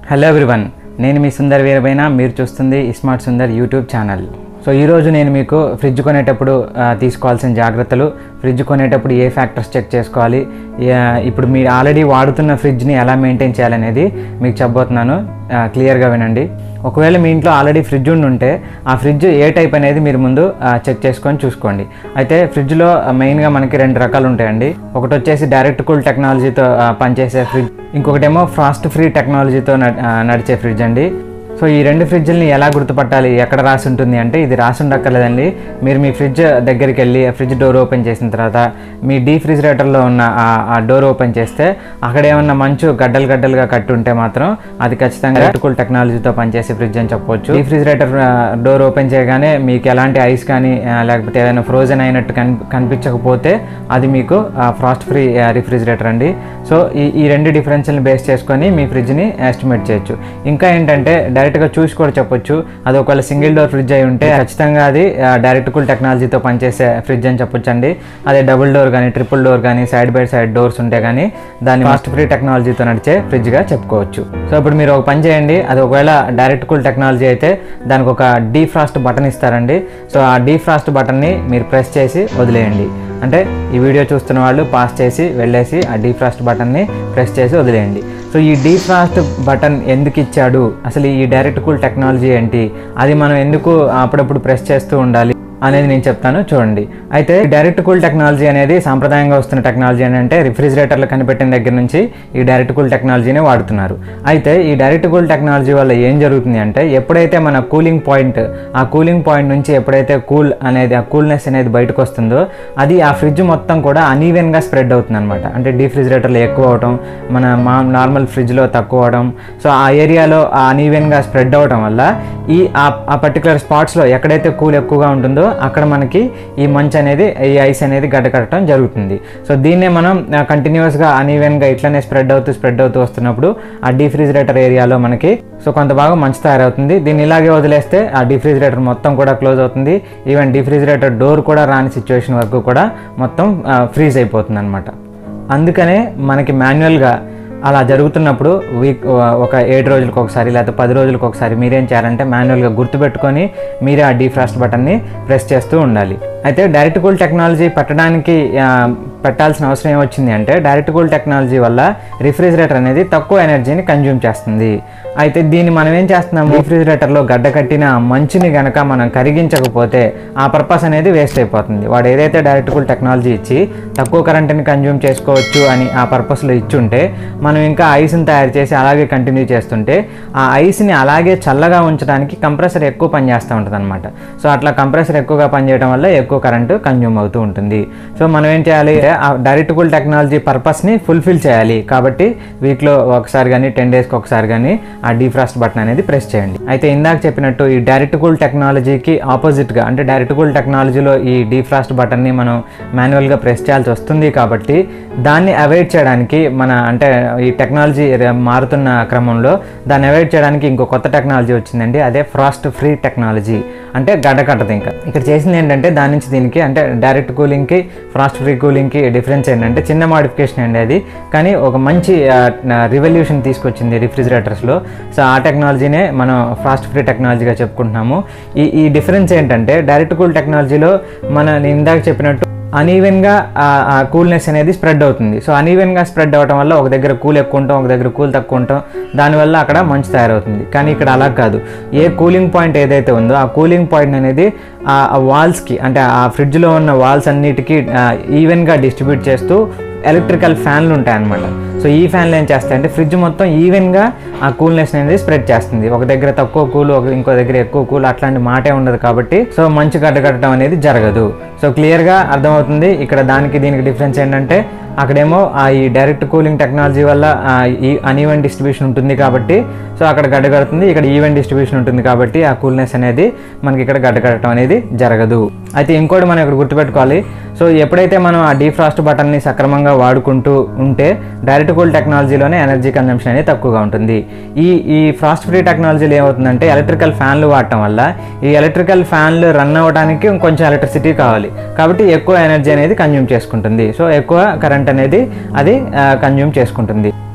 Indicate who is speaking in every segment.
Speaker 1: hello everyone నేను మీ సుందర్ వీరబైన మీరు చూస్తుంది smart Sundar YouTube channel so ఈరోజు నేను మీకు ఫ్రిడ్జ్ కొనేటప్పుడు ఆ, తీసుకోవాల్సిన జాగ్రత్తలు ఫ్రిడ్జ్ కొనేటప్పుడు ఏ ఫ్యాక్టర్స్ చెక్ చేసుకోవాలి ఏ- ఇప్పుడు మీరు ఆల్రెడీ వాడుతున్న ఫ్రిడ్జ్ని ఎలా మెయింటైన్ చేయాలనేది మీకు చెప్పబోతున్నాను ఆ, క్లియర్గా వినండి ఒకవేళ మీ ఇంట్లో ఆల్రెడీ ఫ్రిడ్జ్ ఉండి ఉంటే ఆ ఫ్రిడ్జ్ ఏ టైప్ అనేది మీరు ముందు ఆ, చెక్ చేసుకొని చూసుకోండి అయితే ఫ్రిడ్జ్లో ఆ, మెయిన్గా మనకి రెండు రకాలు ఉంటాయండి ఒకటి వచ్చేసి డైరెక్ట్ కూల్ టెక్నాలజీతో ఆ, పనిచేసే ఫ్రిడ్జ్ ఇంకొకటేమో ఫాస్ట్ ఫ్రీ టెక్నాలజీతో నడ్- ఆ, నడిచే ఫ్రిడ్జ్ అండి సో ఈ రెండు ఫ్రిడ్జ్ని ఎలా గుర్తుపట్టాలి ఎక్కడ రాసి ఉంటుంది అంటే ఇది రాసి ఉండక్కర్లేదండి మీరు మీ ఫ్రిడ్జ్ దగ్గరికి వెళ్ళి ఆ ఫ్రిడ్జ్ డోర్ ఓపెన్ చేసిన తర్వాత మీ డీఫ్రిజిరేటర్లో ఉన్న ఆ- ఆ డోర్ ఓపెన్ చేస్తే అక్కడ ఏమన్నా మంచు గడ్డలు గడ్డలుగా కట్టి ఉంటే మాత్రం అది ఖచ్చితంగా కూల్ టెక్నాలజీతో పనిచేసే ఫ్రిడ్జ్ అని చెప్పొచ్చు డీఫ్రిజిరేటర్ డోర్ ఓపెన్ చేయగానే మీకు ఎలాంటి ఐస్ కానీ ఆ, లేకపోతే ఏదైనా ఫ్రోజన్ అయినట్టు కని కనిపించకపోతే అది మీకు ఫ్రాస్ట్ ఫ్రీ రిఫ్రిజిరేటర్ అండి సో ఈ ఈ రెండు డిఫరెన్స్ని బేస్ చేసుకొని మీ ఫ్రిడ్జ్ని ఎస్టిమేట్ చేయొచ్చు ఇంకా ఏంటంటే డైరెక్ట్గా చూసి కూడా చెప్పొచ్చు అది ఒకవేళ సింగిల్ డోర్ ఫ్రిడ్జ్ అయి ఉంటే ఖచ్చితంగా అది డైరెక్ట్ కూల్ టెక్నాలజీతో పనిచేసే ఫ్రిడ్జ్ అని చెప్పొచ్చు అండి అదే డబుల్ డోర్ కానీ ట్రిపుల్ డోర్ కానీ సైడ్ బై సైడ్ డోర్స్ ఉంటే కానీ దాన్ని ఫాస్ట్ ఫ్రీ టెక్నాలజీతో నడిచే ఫ్రిడ్జ్గా చెప్పుకోవచ్చు సో ఇప్పుడు మీరు ఒక పని చేయండి అది ఒకవేళ డైరెక్ట్ కూల్ టెక్నాలజీ అయితే దానికి ఒక డీఫ్రాస్ట్ బటన్ ఇస్తారండి సో ఆ డీఫ్రాస్ట్ బటన్ని మీరు ప్రెస్ చేసి వదిలేయండి అంటే ఈ వీడియో చూస్తున్న వాళ్ళు పాస్ చేసి వెళ్ళేసి ఆ డీఫ్రాస్ట్ బటన్ని ప్రెస్ చేసి వదిలేయండి సో ఈ డీఫ్రాస్ట్ బటన్ ఎందుకు ఇచ్చాడు అసలు ఈ డైరెక్ట్ కూల్ టెక్నాలజీ ఏంటి అది మనం ఎందుకు అప్పుడప్పుడు ప్రెస్ చేస్తూ ఉండాలి అనేది నేను చెప్తాను చూడండి అయితే డైరెక్ట్ కూల్ టెక్నాలజీ అనేది సాంప్రదాయంగా వస్తున్న టెక్నాలజీ అని అంటే రిఫ్రిజిరేటర్లు కనిపెట్టిన దగ్గర నుంచి ఈ డైరెక్ట్ కూల్ టెక్నాలజీని వాడుతున్నారు అయితే ఈ డైరెక్ట్ కూల్ టెక్నాలజీ వల్ల ఏం జరుగుతుంది అంటే ఎప్పుడైతే మన కూలింగ్ పాయింట్ ఆ కూలింగ్ పాయింట్ నుంచి ఎప్పుడైతే కూల్ అనేది ఆ కూల్నెస్ అనేది బయటకు వస్తుందో అది ఆ ఫ్రిడ్జ్ మొత్తం కూడా అనీవెన్గా స్ప్రెడ్ అవుతుంది అనమాట అంటే డీఫ్రిజిరేటర్లు ఎక్కువ అవడం మన మా నార్మల్ ఫ్రిడ్జ్లో తక్కువ అవడం సో ఆ ఏరియాలో ఆ అనీవెన్గా స్ప్రెడ్ అవడం వల్ల ఈ ఆ- ఆ పర్టికులర్ స్పాట్స్లో ఎక్కడైతే కూల్ ఎక్కువగా ఉంటుందో అక్కడ మనకి ఈ మంచు అనేది ఈ ఐస్ అనేది గడ్డకట్టడం జరుగుతుంది సో దీన్నే మనం కంటిన్యూస్గా అనీవెన్గా ఇట్లనే స్ప్రెడ్ అవుతూ స్ప్రెడ్ అవుతూ వస్తున్నప్పుడు ఆ డీఫ్రిజిరేటర్ ఏరియాలో మనకి సో కొంత భాగం మంచు తయారవుతుంది దీన్ని ఇలాగే వదిలేస్తే ఆ డీఫ్రిజిరేటర్ మొత్తం కూడా క్లోజ్ అవుతుంది ఈవెన్ డీఫ్రిజిరేటర్ డోర్ కూడా రాని సిచ్యువేషన్ వరకు కూడా మొత్తం ఫ్రీజ్ అయిపోతుంది అనమాట అందుకనే మనకి మాన్యువల్గా అలా జరుగుతున్నప్పుడు వీక్ ఒక ఏడు రోజులకు ఒకసారి లేకపోతే పది రోజులకు ఒకసారి మీరేం చేయాలంటే మాన్యువల్గా గుర్తుపెట్టుకొని మీరే ఆ డీఫ్రాస్ట్ బటన్ని ప్రెస్ చేస్తూ ఉండాలి అయితే డైరెక్ట్ కూల్ టెక్నాలజీ పెట్టడానికి ఆ, పెట్టాల్సిన అవసరం ఏమొచ్చింది అంటే డైరెక్ట్ కూల్ టెక్నాలజీ వల్ల రిఫ్రిజిరేటర్ అనేది తక్కువ ఎనర్జీని కన్జ్యూమ్ చేస్తుంది అయితే దీన్ని మనం ఏం చేస్తున్నాము రిఫ్రిజిరేటర్లో గడ్డ కట్టిన మంచుని గనక మనం కరిగించకపోతే ఆ పర్పస్ అనేది వేస్ట్ అయిపోతుంది వాడు ఏదైతే డైరెక్ట్ కూల్ టెక్నాలజీ ఇచ్చి తక్కువ కరెంట్ని కన్జ్యూమ్ చేసుకోవచ్చు అని ఆ పర్పస్లో ఇచ్చుంటే మనం ఇంకా ఐస్ని తయారు చేసి అలాగే కంటిన్యూ చేస్తుంటే ఆ ఐస్ని అలాగే చల్లగా ఉంచడానికి కంప్రెసర్ ఎక్కువ పనిచేస్తూ ఉంటుంది అనమాట సో అట్లా కంప్రెసర్ ఎక్కువగా పనిచేయడం వల్ల ఎక్కువ కరెంటు కన్జ్యూమ్ అవుతూ ఉంటుంది సో మనం ఏం చేయాలి ఆ డైరెక్ట్ కూల్ టెక్నాలజీ పర్పస్ని ఫుల్ఫిల్ చేయాలి కాబట్టి వీక్లో ఒకసారి కానీ టెన్ డేస్కి ఒకసారి కానీ ఆ డీఫ్రాస్ట్ బటన్ అనేది ప్రెస్ చేయండి అయితే ఇందాక చెప్పినట్టు ఈ డైరెక్ట్ కూల్ టెక్నాలజీకి ఆపోజిట్గా అంటే డైరెక్ట్ కూల్ టెక్నాలజీలో ఈ డీఫ్రాస్ట్ బటన్ని మనం మాన్యువల్గా ప్రెస్ చేయాల్సి వస్తుంది కాబట్టి దాన్ని అవాయిడ్ చేయడానికి మన అంటే ఈ టెక్నాలజీ ర- మారుతున్న క్రమంలో దాన్ని అవాయిడ్ చేయడానికి ఇంకో కొత్త టెక్నాలజీ వచ్చిందండి అదే ఫ్రాస్ట్ ఫ్రీ టెక్నాలజీ అంటే గడ్డ కట్టదు ఇంకా ఇక్కడ చేసింది ఏంటంటే దాని నుంచి దీనికి అంటే డైరెక్ట్ కూలింగ్కి ఫ్రాస్ట్ ఫ్రీ కూలింగ్కి డిఫరెన్స్ ఏంటంటే చిన్న మాడిఫికేషన్ అండి అది కానీ ఒక మంచి రివల్యూషన్ తీసుకొచ్చింది రిఫ్రిజిరేటర్స్లో సో ఆ టెక్నాలజీనే మనం ఫాస్ట్ ఫ్రీ టెక్నాలజీగా చెప్పుకుంటున్నాము ఈ ఈ డిఫరెన్స్ ఏంటంటే డైరెక్ట్ కూల్ టెక్నాలజీలో మన నేను ఇందాక చెప్పినట్టు అనీవెన్గా ఆ కూల్నెస్ అనేది స్ప్రెడ్ అవుతుంది సో అనీవెన్గా స్ప్రెడ్ అవ్వడం వల్ల ఒక దగ్గర కూల్ ఎక్కువ ఉంటాం ఒక దగ్గర కూల్ తక్కువ ఉంటాం దానివల్ల అక్కడ మంచు తయారవుతుంది కానీ ఇక్కడ అలా కాదు ఏ కూలింగ్ పాయింట్ ఏదైతే ఉందో ఆ కూలింగ్ పాయింట్ అనేది ఆ వాల్స్కి అంటే ఆ ఫ్రిడ్జ్లో ఉన్న వాల్స్ అన్నిటికీ ఈవెన్గా డిస్ట్రిబ్యూట్ చేస్తూ ఎలక్ట్రికల్ ఫ్యాన్లు ఉంటాయి అన్నమాట సో ఈ ఫ్యాన్లు ఏం చేస్తాయంటే ఫ్రిడ్జ్ మొత్తం ఈవెన్గా ఆ కూల్నెస్ అనేది స్ప్రెడ్ చేస్తుంది ఒక దగ్గర తక్కువ కూల్ ఒక ఇంకో దగ్గర ఎక్కువ కూల్ అట్లాంటి మాటే ఉండదు కాబట్టి సో మంచు గడ్డగట్టడం అనేది జరగదు సో క్లియర్గా అర్థమవుతుంది ఇక్కడ దానికి దీనికి డిఫరెన్స్ ఏంటంటే అక్కడేమో ఆ ఈ డైరెక్ట్ కూలింగ్ టెక్నాలజీ వల్ల ఆ ఈ అన్ఈవెన్ డిస్ట్రిబ్యూషన్ ఉంటుంది కాబట్టి సో అక్కడ గడ్డగడుతుంది ఇక్కడ ఈవెన్ డిస్ట్రిబ్యూషన్ ఉంటుంది కాబట్టి ఆ కూల్నెస్ అనేది మనకి ఇక్కడ గడ్డగట్టడం అనేది జరగదు అయితే ఇంకోటి మనం ఇక్కడ గుర్తుపెట్టుకోవాలి సో ఎప్పుడైతే మనం ఆ డీఫ్రాస్ట్ బటన్ని సక్రమంగా వాడుకుంటూ ఉంటే డైరెక్ట్ కూల్ టెక్నాలజీలోనే ఎనర్జీ కన్జంప్షన్ అనేది తక్కువగా ఉంటుంది ఈ ఈ ఫ్రాస్ట్ ఫ్రీ టెక్నాలజీలో ఏమవుతుందంటే ఎలక్ట్రికల్ ఫ్యాన్లు వాడటం వల్ల ఈ ఎలక్ట్రికల్ ఫ్యాన్లు రన్ అవ్వడానికి కొంచెం ఎలక్ట్రిసిటీ కావాలి కాబట్టి ఎక్కువ ఎనర్జీ అనేది కన్జ్యూమ్ చేసుకుంటుంది సో ఎక్కువ కరెంట్ అనేది అది కన్జ్యూమ్ చేసుకుంటుంది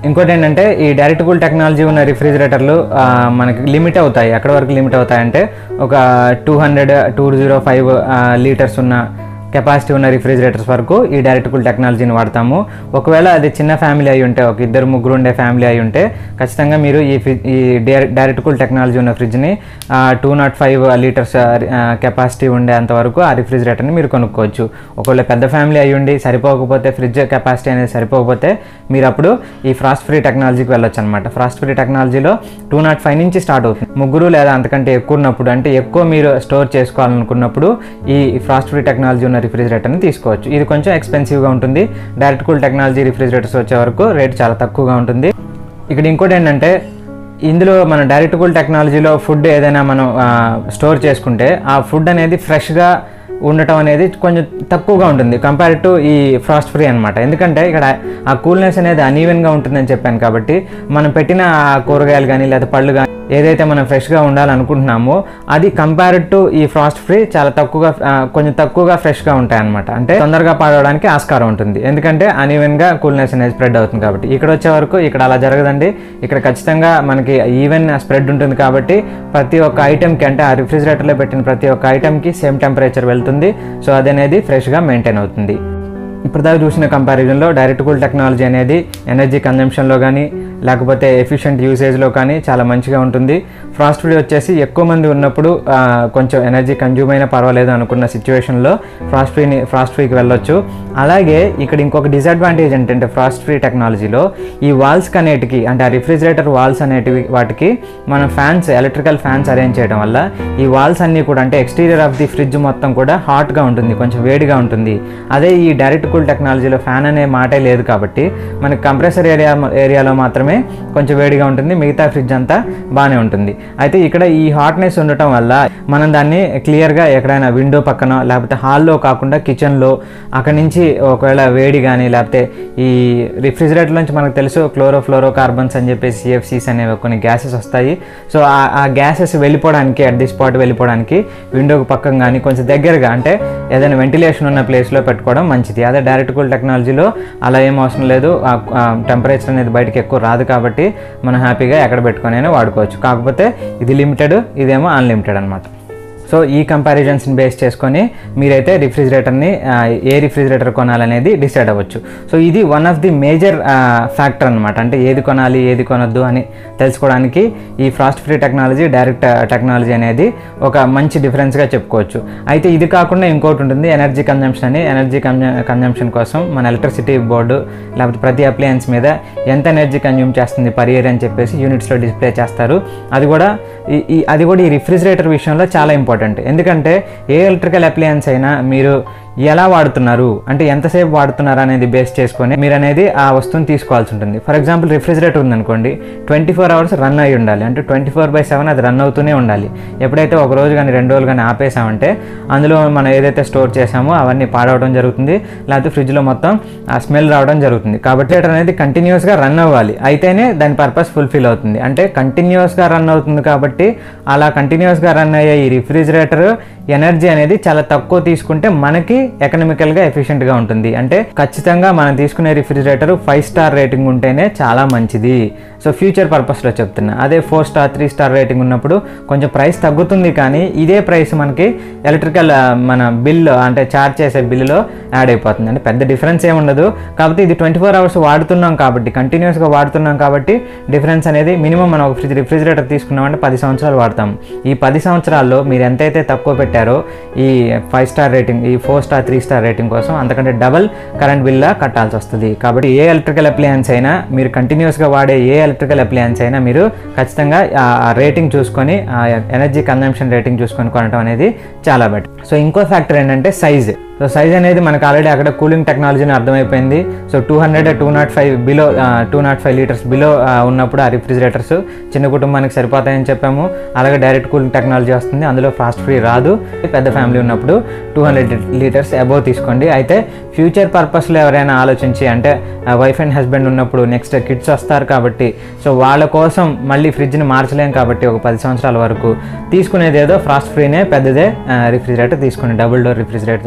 Speaker 1: ఇంకోటి ఏంటంటే ఈ డైరెక్ట్ కూల్ టెక్నాలజీ ఉన్న రిఫ్రిజిరేటర్లు ఆ, మనకి లిమిట్ అవుతాయి ఎక్కడ వరకు లిమిట్ అవుతాయంటే ఒక two hundred two zero five litres ఉన్న కెపాసిటీ ఉన్న రిఫ్రిజిరేటర్స్ వరకు ఈ డైరెక్ట్ కూల్ టెక్నాలజీని వాడతాము ఒకవేళ అది చిన్న ఫ్యామిలీ అయి ఉంటే ఒక ఇద్దరు ముగ్గురు ఉండే ఫ్యామిలీ అయి ఉంటే ఖచ్చితంగా మీరు ఈ ఫ్రి ఈ డైరెక్ట్ కూల్ టెక్నాలజీ ఉన్న ఫ్రిడ్జ్ని two nought five litres capacity ఉండేంత వరకు ఆ రిఫ్రిజిరేటర్ని మీరు కొనుక్కోవచ్చు ఒకవేళ పెద్ద ఫ్యామిలీ అయి ఉండి సరిపోకపోతే ఫ్రిడ్జ్ కెపాసిటీ అనేది సరిపోకపోతే మీరు అప్పుడు ఈ ఫ్రాస్ట్ ఫ్రీ టెక్నాలజీకి వెళ్ళొచ్చు అనమాట ఫ్రాస్ట్ ఫ్రీ టెక్నాలజీలో టూ నాట్ ఫైవ్ నుంచి స్టార్ట్ అవుతుంది ముగ్గురు లేదా అంతకంటే ఎక్కువ ఉన్నప్పుడు అంటే ఎక్కువ మీరు స్టోర్ చేసుకోవాలనుకున్నప్పుడు ఈ ఫ్రాస్ట్ ఫ్రీ టెక్నాలజీ ఉన్న రిఫ్రిజిరేటర్ని తీసుకోవచ్చు ఇది కొంచెం ఎక్స్పెన్సివ్గా ఉంటుంది డైరెక్ట్ కూల్ టెక్నాలజీ రిఫ్రిజిరేటర్స్ వచ్చే వరకు రేట్ చాలా తక్కువగా ఉంటుంది ఇక్కడ ఇంకోటి ఏంటంటే ఇందులో మన డైరెక్ట్ కూల్ టెక్నాలజీలో ఫుడ్ ఏదైనా మనం ఆ, స్టోర్ చేసుకుంటే ఆ ఫుడ్ అనేది ఫ్రెష్గా ఉండటం అనేది కొంచెం తక్కువగా ఉంటుంది కంపేర్ టు ఈ ఫ్రాస్ట్ ఫ్రీ అనమాట ఎందుకంటే ఇక్కడ ఆ కూల్నెస్ అనేది అనీవెన్గా ఉంటుందని చెప్పాను కాబట్టి మనం పెట్టిన ఆ కూరగాయలు కానీ లేదా పళ్ళు కానీ ఏదైతే మనం ఫ్రెష్గా ఉండాలనుకుంటున్నామో అది కంపేర్ టు ఈ ఫ్రాస్ట్ ఫ్రీ చాలా తక్కువగా ఆ, కొంచెం తక్కువగా ఫ్రెష్గా ఉంటాయి అనమాట అంటే తొందరగా పాడవడానికి ఆస్కారం ఉంటుంది ఎందుకంటే అన్ఈవెన్గా కూల్నెస్ అనేది స్ప్రెడ్ అవుతుంది కాబట్టి ఇక్కడ వచ్చే వరకు ఇక్కడ అలా జరగదండి ఇక్కడ ఖచ్చితంగా మనకి ఈవెన్ స్ప్రెడ్ ఉంటుంది కాబట్టి ప్రతి ఒక్క ఐటెంకి అంటే ఆ రిఫ్రిజిరేటర్లో పెట్టిన ప్రతి ఒక్క ఐటెంకి సేమ్ టెంపరేచర్ వెళ్తుంది సో అది అనేది ఫ్రెష్గా మెయింటైన్ అవుతుంది ఇప్పటిదాకా చూసిన కంపారిజన్లో డైరెక్ట్ కూల్ టెక్నాలజీ అనేది ఎనర్జీ కన్జంప్షన్లో కానీ లేకపోతే ఎఫిషియెంట్ యూసేజ్లో కానీ చాలా మంచిగా ఉంటుంది ఫ్రాస్ట్ ఫ్రీ వచ్చేసి ఎక్కువ మంది ఉన్నప్పుడు ఆ, కొంచెం ఎనర్జీ కన్జ్యూమ్ అయినా పర్వాలేదు అనుకున్న సిచ్యువేషన్లో ఫ్రాస్ట్ ఫ్రీని ఫ్రాస్ట్ ఫ్రీకి వెళ్ళొచ్చు అలాగే ఇక్కడ ఇంకొక డిసడ్వాంటేజ్ ఏంటంటే ఫ్రాస్ట్ ఫ్రీ టెక్నాలజీలో ఈ వాల్స్ అనేటికి అంటే ఆ రిఫ్రిజిరేటర్ వాల్స్ అనేటివి వాటికి మనం ఫ్యాన్స్ ఎలక్ట్రికల్ ఫ్యాన్స్ అరేంజ్ చేయడం వల్ల ఈ వాల్స్ అన్నీ కూడా అంటే ఎక్స్టీరియర్ ఆఫ్ ది ఫ్రిడ్జ్ మొత్తం కూడా హాట్గా ఉంటుంది కొంచెం వేడిగా ఉంటుంది అదే ఈ డైరెక్ట్ కూల్ టెక్నాలజీలో ఫ్యాన్ అనే మాటే లేదు కాబట్టి మనకి కంప్రెసర్ ఏరియా ఏరియాలో మాత్రమే కొంచెం వేడిగా ఉంటుంది మిగతా ఫ్రిడ్జ్ అంతా బాగానే ఉంటుంది అయితే ఇక్కడ ఈ హాట్నెస్ ఉండటం వల్ల మనం దాన్ని క్లియర్గా ఎక్కడైనా విండో పక్కన లేకపోతే హాల్లో కాకుండా కిచెన్లో అక్కడి నుంచి ఒకవేళ వేడి కానీ లేకపోతే ఈ రిఫ్రిజిరేటర్ నుంచి మనకు తెలుసు క్లోరో ఫ్లోరో కార్బన్స్ అని చెప్పేసి సిఎఫ్సీస్ అనేవి కొన్ని గ్యాసెస్ వస్తాయి సో ఆ- ఆ గ్యాసెస్ వెళ్ళిపోవడానికి అట్ ది స్పాట్ వెళ్ళిపోవడానికి విండోకి పక్కన కానీ కొంచెం దగ్గరగా అంటే ఏదైనా వెంటిలేషన్ ఉన్న ప్లేస్లో పెట్టుకోవడం మంచిది అదే డైరెక్ట్ కూల్ టెక్నాలజీలో అలా ఏం అవసరం లేదు ఆ టెంపరేచర్ అనేది బయటకి ఎక్కువ రాదు కాబట్టి మనం హ్యాపీగా ఎక్కడ పెట్టుకొని అయినా వాడుకోవచ్చు కాకపోతే ఇది లిమిటెడ్ ఇదేమో అన్లిమిటెడ్ అనమాట సో ఈ కంపారిజన్స్ని బేస్ చేసుకొని మీరైతే రిఫ్రిజిరేటర్ని ఆ, ఏ రిఫ్రిజిరేటర్ కొనాలనేది డిసైడ్ అవ్వచ్చు సో ఇది one of the major factor అనమాట అంటే ఏది కొనాలి ఏది కొనొద్దు అని తెలుసుకోవడానికి ఈ frost free technology direct technology అనేది ఒక మంచి డిఫరెన్స్గా చెప్పుకోవచ్చు అయితే ఇది కాకుండా ఇంకోటి ఉంటుంది ఎనర్జీ కన్జంప్షన్ అని ఎనర్జీ కన్జంప్షన్ కోసం మన ఎలక్ట్రిసిటీ బోర్డు లేకపోతే ప్రతి అప్లయన్స్ మీద ఎంత ఎనర్జీ కన్జ్యూమ్ చేస్తుంది పర్ ఇయర్ అని చెప్పేసి యూనిట్స్లో డిస్ప్లే చేస్తారు అది కూడా ఈ- ఈ అది కూడా ఈ రిఫ్రిజిరేటర్ విషయంలో చాలా ఇంపార్టెంట్ ఎందుకంటే ఏ ఎలక్ట్రికల్ అప్లయన్స్ అయినా మీరు ఎలా వాడుతున్నారు అంటే ఎంతసేపు వాడుతున్నారు అనేది బేస్ చేసుకొని మీరు అనేది ఆ వస్తువుని తీసుకోవాల్సి ఉంటుంది ఫర్ ఎగ్జాంపుల్ రిఫ్రిజిరేటర్ ఉందనుకోండి ట్వంటీ ఫోర్ అవర్స్ రన్ అయి ఉండాలి అంటే ట్వంటీ ఫోర్ బై సెవెన్ అది రన్ అవుతూనే ఉండాలి ఎప్పుడైతే ఒక రోజు కానీ రెండు రోజులు కానీ ఆపేసామంటే అందులో మనం ఏదైతే స్టోర్ చేసామో అవన్నీ పాడవడం జరుగుతుంది లేకపోతే ఫ్రిడ్జ్లో మొత్తం ఆ స్మెల్ రావడం జరుగుతుంది కాబట్టి రిఫ్రిజిరేటర్ అనేది కంటిన్యూస్గా రన్ అవ్వాలి అయితేనే దాని పర్పస్ ఫుల్ఫిల్ అవుతుంది అంటే కంటిన్యూస్గా రన్ అవుతుంది కాబట్టి అలా కంటిన్యూస్గా రన్ అయ్యే ఈ రిఫ్రిజిరేటర్ ఎనర్జీ అనేది చాలా తక్కువ తీసుకుంటే మనకి ఎకనామికల్గా ఎఫిషియెంట్గా ఉంటుంది అంటే ఖచ్చితంగా మనం తీసుకునే రిఫ్రిజిరేటర్ ఫైవ్ స్టార్ రేటింగ్ ఉంటేనే చాలా మంచిది సో ఫ్యూచర్ పర్పస్లో చెప్తున్నా అదే four star three star rating ఉన్నప్పుడు కొంచెం ప్రైస్ తగ్గుతుంది కానీ ఇదే ప్రైస్ మనకి ఎలక్ట్రికల్ ఆ, మన బిల్ అంటే ఛార్జ్ చేసే బిల్లులో యాడ్ అయిపోతుంది అంటే పెద్ద డిఫరెన్స్ ఏమి ఉండదు కాకపోతే ఇది ట్వంటీ ఫోర్ అవర్స్ వాడుతున్నాం కాబట్టి కంటిన్యూస్గా వాడుతున్నాం కాబట్టి డిఫరెన్స్ అనేది మినిమం మనం ఒక ఫ్రిడ్జ్ రిఫ్రిజిరేటర్ తీసుకున్నామంటే పది సంవత్సరాలు వాడతాం ఈ పది సంవత్సరాల్లో మీరు ఎంతైతే తక్కువ పెట్టారో ఈ ఫైవ్ స్టార్ రేటింగ్ ఈ four star three star rating కోసం అంతకంటే డబల్ కరెంట్ బిల్లా కట్టాల్సి వస్తుంది కాబట్టి ఏ ఎలక్ట్రికల్ అప్లయన్స్ అయినా మీరు కంటిన్యూస్గా వాడే ఏ ఎలక్ట్రికల్ అప్లయన్స్ అయినా మీరు ఖచ్చితంగా ఆ రేటింగ్ చూసుకొని ఆ ఎనర్జీ కన్జంప్షన్ రేటింగ్ చూసుకొని కొనడం అనేది చాలా బెటర్ సో ఇంకో ఫ్యాక్టర్ ఏంటంటే సైజ్ సో సైజ్ అనేది మనకు ఆల్రెడీ అక్కడ కూలింగ్ టెక్నాలజీని అర్థమైపోయింది so two hundred two nought five below two nought five litres below ఉన్నప్పుడు ఆ రిఫ్రిజిరేటర్స్ చిన్న కుటుంబానికి సరిపోతాయని చెప్పాము అలాగే డైరెక్ట్ కూలింగ్ టెక్నాలజీ వస్తుంది అందులో ఫాస్ట్ ఫ్రీ రాదు పెద్ద ఫ్యామిలీ ఉన్నప్పుడు టూ హండ్రెడ్ లీటర్స్ అబోవ్ తీసుకోండి అయితే ఫ్యూచర్ పర్పస్లో ఎవరైనా ఆలోచించి అంటే వైఫ్ అండ్ హస్బెండ్ ఉన్నప్పుడు నెక్స్ట్ కిడ్స్ వస్తారు కాబట్టి సో వాళ్ళ కోసం మళ్ళీ ఫ్రిడ్జ్ని మార్చలేం కాబట్టి ఒక పది సంవత్సరాల వరకు తీసుకునేది ఏదో ఫాస్ట్ ఫ్రీనే పెద్దదే రిఫ్రిజిరేటర్ తీసుకోండి డబుల్ డోర్ రిఫ్రిజిరేటర్ తీసుకోండి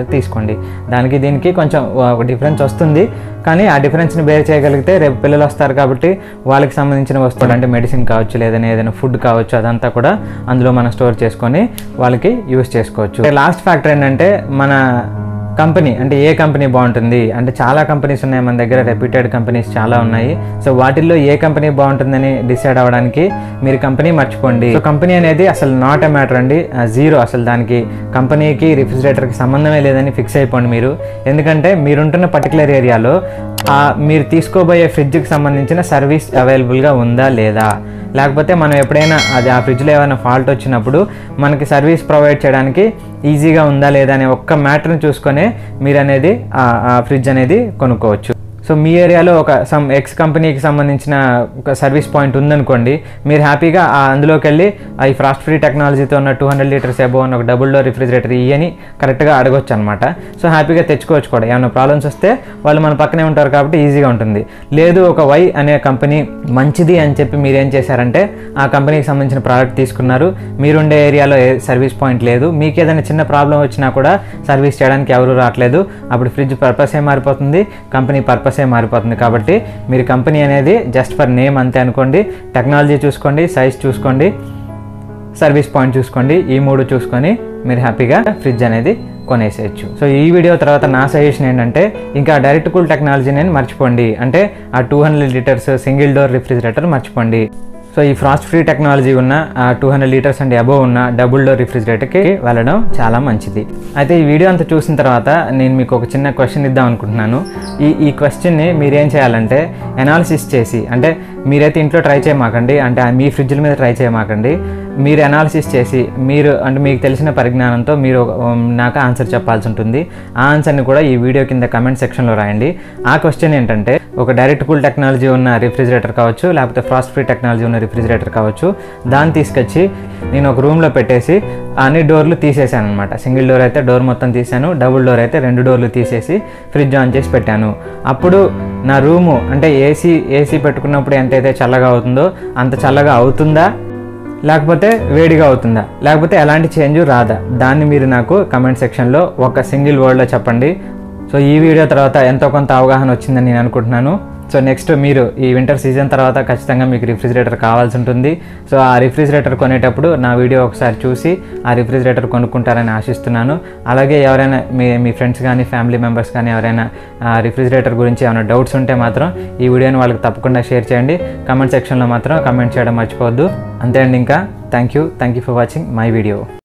Speaker 1: అనుకోండి దానికి దీనికి కొంచెం ఒక డిఫరెన్స్ వస్తుంది కానీ ఆ డిఫరెన్స్ని బేర్ చేయగలిగితే రేపు పిల్లలు వస్తారు కాబట్టి వాళ్ళకి సంబంధించిన వస్తువులు అంటే మెడిసిన్ కావచ్చు లేదని ఏదైనా ఫుడ్ కావచ్చు అదంతా కూడా అందులో మనం స్టోర్ చేసుకొని వాళ్ళకి యూస్ చేసుకోవచ్చు లాస్ట్ ఫ్యాక్టర్ ఏంటంటే మన కంపెనీ అంటే ఏ కంపెనీ బాగుంటుంది అంటే చాలా కంపెనీస్ ఉన్నాయి మన దగ్గర రెప్యూటెడ్ కంపెనీస్ చాలా ఉన్నాయి సో వాటిల్లో ఏ కంపెనీ బాగుంటుందని డిసైడ్ అవ్వడానికి మీరు కంపెనీ మర్చిపోండి సో కంపెనీ అనేది అసలు నాట్ ఎ మ్యాటర్ అండి జీరో అసలు దానికి కంపెనీకి రిఫ్రిజిరేటర్కి సంబంధమే లేదని ఫిక్స్ అయిపోండి మీరు ఎందుకంటే మీరుంటున్న పర్టికులర్ ఏరియాలో ఆ మీరు తీసుకోబోయే ఫ్రిడ్జ్కి సంబంధించిన సర్వీస్ అవైలబుల్గా ఉందా లేదా లేకపోతే మనం ఎప్పుడైనా అది ఆ ఫ్రిడ్జ్లో ఏమైనా ఫాల్ట్ వచ్చినప్పుడు మనకి సర్వీస్ ప్రొవైడ్ చేయడానికి ఈజీగా ఉందా లేదా అనే ఒక్క మ్యాటర్ని చూసుకొనే మీరు అనేది ఆ ఫ్రిడ్జ్ అనేది కొనుక్కోవచ్చు సో మీ ఏరియాలో ఒక సమ్ ఎక్స్ కంపెనీకి సంబంధించిన ఒక సర్వీస్ పాయింట్ ఉందనుకోండి మీరు హ్యాపీగా ఆ అందులోకి వెళ్ళి ఈ ఫ్రాస్ట్ ఫ్రీ టెక్నాలజీతో ఉన్న టూ హండ్రెడ్ లీటర్స్ ఎబో ఉన్న ఒక డబుల్ డోర్ రిఫ్రిజిరేటర్ ఇవని కరెక్ట్గా అడగొచ్చు అనమాట సో హ్యాపీగా తెచ్చుకోవచ్చు కూడా ఏమైనా ప్రాబ్లమ్స్ వస్తే వాళ్ళు మన పక్కనే ఉంటారు కాబట్టి ఈజీగా ఉంటుంది లేదు ఒక వై అనే కంపెనీ మంచిది అని చెప్పి మీరు ఏం చేశారంటే ఆ కంపెనీకి సంబంధించిన ప్రోడక్ట్ తీసుకున్నారు మీరుండే ఏరియాలో ఏ సర్వీస్ పాయింట్ లేదు మీకు ఏదైనా చిన్న ప్రాబ్లం వచ్చినా కూడా సర్వీస్ చేయడానికి ఎవరు రావట్లేదు అప్పుడు ఫ్రిడ్జ్ పర్పసే మారిపోతుంది కంపెనీ పర్పసే మారిపోతుంది కాబట్టి మీరు కంపెనీ అనేది జస్ట్ ఫర్ నేమ్ అంతే అనుకోండి టెక్నాలజీ చూసుకోండి సైజ్ చూసుకోండి సర్వీస్ పాయింట్ చూసుకోండి ఈ మూడు చూసుకొని మీరు హ్యాపీగా ఫ్రిడ్జ్ అనేది కొనేసేయచ్చు సో ఈ వీడియో తర్వాత నా సజెషన్ ఏంటంటే ఇంకా డైరెక్ట్ కూల్ టెక్నాలజీని మర్చిపోండి అంటే ఆ two hundred litres single door refrigerator మర్చిపోండి సో ఈ ఫ్రాస్ట్ ఫ్రీ టెక్నాలజీ ఉన్న two hundred litres and above ఉన్న డబుల్ డోర్ రిఫ్రిజిరేటర్కి వెళ్ళడం చాలా మంచిది అయితే ఈ వీడియో అంతా చూసిన తర్వాత నేను మీకు ఒక చిన్న క్వశ్చన్ ఇద్దాం అనుకుంటున్నాను ఈ ఈ క్వశ్చన్ని మీరేం చేయాలంటే ఎనాలిసిస్ చేసి అంటే మీరైతే ఇంట్లో ట్రై చేయమాకండి అంటే మీ ఫ్రిడ్జ్ల మీద ట్రై చేయమాకండి మీరు అనాలిసిస్ చేసి మీరు అంటే మీకు తెలిసిన పరిజ్ఞానంతో మీరు ఉమ్, నాకు ఆన్సర్ చెప్పాల్సి ఉంటుంది ఆ ఆన్సర్ని కూడా ఈ వీడియో కింద కమెంట్ సెక్షన్లో రాయండి ఆ క్వశ్చన్ ఏంటంటే ఒక డైరెక్ట్ కూల్ టెక్నాలజీ ఉన్న రిఫ్రిజిరేటర్ కావచ్చు లేకపోతే ఫ్రాస్ట్ ఫ్రీ టెక్నాలజీ ఉన్న రిఫ్రిజిరేటర్ కావచ్చు దాన్ని తీసుకొచ్చి నేను ఒక రూమ్లో పెట్టేసి అన్ని డోర్లు తీసేసాను అనమాట సింగిల్ డోర్ అయితే డోర్ మొత్తం తీసాను డబుల్ డోర్ అయితే రెండు డోర్లు తీసేసి ఫ్రిడ్జ్ ఆన్ చేసి పెట్టాను అప్పుడు నా రూము అంటే ఏసీ ఏసీ పెట్టుకున్నప్పుడు ఎంతైతే చల్లగా అవుతుందో అంత చల్లగా అవుతుందా లేకపోతే వేడిగా అవుతుందా లేకపోతే ఎలాంటి చేంజ్ రాదా దాన్ని మీరు నాకు కమెంట్ సెక్షన్లో ఒక సింగిల్ వర్డ్లో చెప్పండి సో ఈ వీడియో తర్వాత ఎంతో కొంత అవగాహన వచ్చిందని నేను అనుకుంటున్నాను సో నెక్స్ట్ మీరు ఈ వింటర్ సీజన్ తర్వాత ఖచ్చితంగా మీకు రిఫ్రిజిరేటర్ కావాల్సి ఉంటుంది సో ఆ రిఫ్రిజిరేటర్ కొనేటప్పుడు నా వీడియో ఒకసారి చూసి ఆ రిఫ్రిజిరేటర్ కొనుక్కుంటారని ఆశిస్తున్నాను అలాగే ఎవరైనా మీ మీ ఫ్రెండ్స్ కానీ ఫ్యామిలీ మెంబర్స్ కానీ ఎవరైనా ఆ రిఫ్రిజిరేటర్ గురించి ఏమైనా డౌట్స్ ఉంటే మాత్రం ఈ వీడియోని వాళ్ళకి తప్పకుండా షేర్ చేయండి కమెంట్ సెక్షన్లో మాత్రం కమెంట్ చేయడం మర్చిపోవద్దు అంతే అండి ఇంకా thank you thank you for watching my video